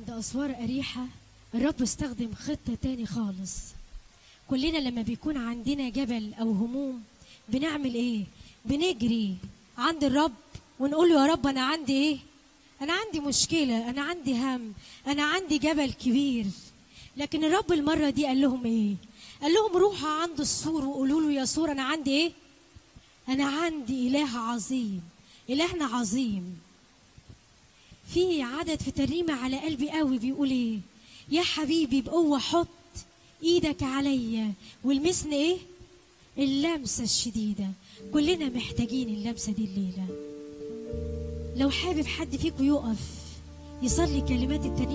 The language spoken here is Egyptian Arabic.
عند أسوار أريحة الرب استخدم خطة تاني خالص كلنا لما بيكون عندنا جبل أو هموم بنعمل إيه؟ بنجري عند الرب ونقول له يا رب أنا عندي إيه؟ أنا عندي مشكلة أنا عندي هم أنا عندي جبل كبير لكن الرب المرة دي قال لهم إيه؟ قال لهم روحوا عند السور وقولوا له يا سور أنا عندي إيه؟ أنا عندي إله عظيم إلهنا عظيم في عدد في ترنيمة على قلبي قوي بيقول ايه يا حبيبي بقوة حط ايدك عليا والمسني ايه اللمسة الشديدة كلنا محتاجين اللمسة دي الليلة لو حابب حد فيكم يقف يصلي كلمات الترنيمة